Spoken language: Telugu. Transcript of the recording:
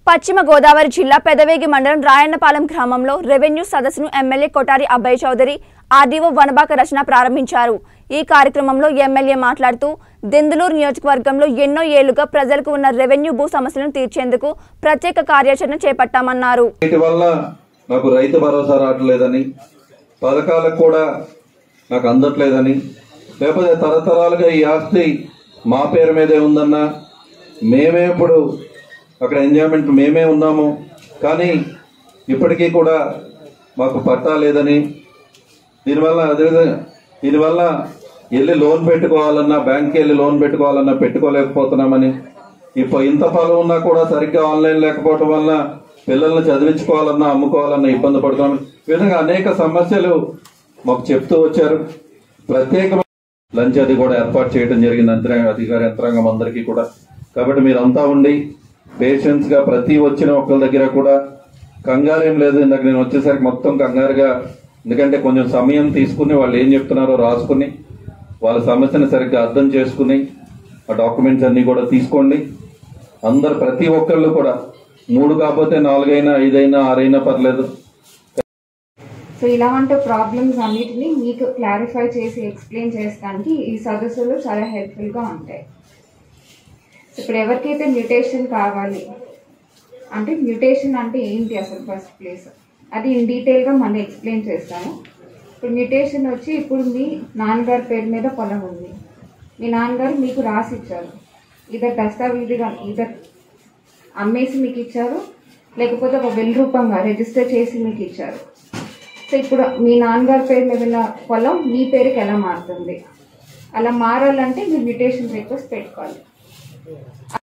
పశ్చిమ గోదావరి జిల్లా పెదవేగి మండలం రాయన్నపాలెం గ్రామంలో రెవెన్యూ సదస్సును ఎమ్మెల్యే కొటారి అబ్బాయి చౌదరి ఆర్డీఓ వనబాక రచన ప్రారంభించారు ఈ కార్యక్రమంలో ఎమ్మెల్యే మాట్లాడుతూ దెందులూరు నియోజకవర్గంలో ఎన్నో ఏళ్లుగా ప్రజలకు ఉన్న రెవెన్యూ భూ సమస్యలను తీర్చేందుకు ప్రత్యేక కార్యాచరణ చేపట్టామన్నారు వీటి వల్ల నాకు రైతు భరోసా రావట్లేదని పథకాలకు కూడా నాకు అందట్లేదని లేకపోతే తరతరాలుగా ఈ ఆస్తి మా పేరు మీదే ఉందన్నా మేమే ఇప్పుడు అక్కడ ఎంజాయ్మెంట్ మేమే ఉన్నాము కానీ ఇప్పటికీ కూడా మాకు పట్టా లేదని దీనివల్ల అదేవిధంగా దీనివల్ల వెళ్ళి లోన్ పెట్టుకోవాలన్నా బ్యాంక్కి వెళ్ళి లోన్ పెట్టుకోవాలన్నా పెట్టుకోలేకపోతున్నామని ఇప్పుడు ఇంత ఫలం ఉన్నా కూడా సరిగ్గా ఆన్లైన్ లేకపోవడం వల్ల పిల్లల్ని చదివించుకోవాలన్నా అమ్ముకోవాలన్నా ఇబ్బంది పడుతున్నాం ఈ విధంగా అనేక సమస్యలు మాకు చెప్తూ వచ్చారు ప్రత్యేకమైన లంచ్ అది కూడా ఏర్పాటు చేయడం జరిగింది అంతరంగ అధికార యంత్రాంగం అందరికీ కూడా కాబట్టి మీరంతా ఉండి పేషెన్స్ గా ప్రతి వచ్చిన ఒక్కరి దగ్గర కూడా కంగారు ఏం లేదు ఇందాక నేను వచ్చేసరికి మొత్తం కంగారుగా ఎందుకంటే కొంచెం సమయం తీసుకుని వాళ్ళు ఏం చెప్తున్నారో రాసుకుని వాళ్ళ సమస్యను సరిగ్గా అర్థం చేసుకుని ఆ డాక్యుమెంట్స్ అన్ని కూడా తీసుకోండి అందరు ప్రతి ఒక్కళ్ళు కూడా మూడు కాకపోతే నాలుగైనా ఐదైనా ఆరైనా పర్లేదు సో ఇలాంటి ప్రాబ్లమ్స్ అన్నిటిని మీకు క్లారిఫై చేసి ఎక్స్ప్లెయిన్ చేయడానికి ఈ సదస్సులు చాలా హెల్ప్ఫుల్గా ఉంటాయి సో ఇప్పుడు ఎవరికైతే మ్యూటేషన్ కావాలి అంటే మ్యూటేషన్ అంటే ఏంటి అసలు ఫస్ట్ ప్లేస్ అది ఇన్ డీటెయిల్గా మళ్ళీ ఎక్స్ప్లెయిన్ చేస్తాను ఇప్పుడు మ్యూటేషన్ వచ్చి ఇప్పుడు మీ నాన్నగారి పేరు మీద పొలం ఉంది మీ నాన్నగారు మీకు రాసి ఇచ్చారు ఇదర్ దస్తావేజీగా ఇదర్ అమ్మేసి మీకు ఇచ్చారు లేకపోతే ఒక బిల్ రూపంగా రిజిస్టర్ చేసి మీకు ఇచ్చారు సో ఇప్పుడు మీ నాన్నగారి పేరు మీద ఉన్న పొలం మీ పేరుకి ఎలా మారుతుంది అలా మారాలంటే మీరు మ్యూటేషన్ రిక్వెస్ట్ పెట్టుకోవాలి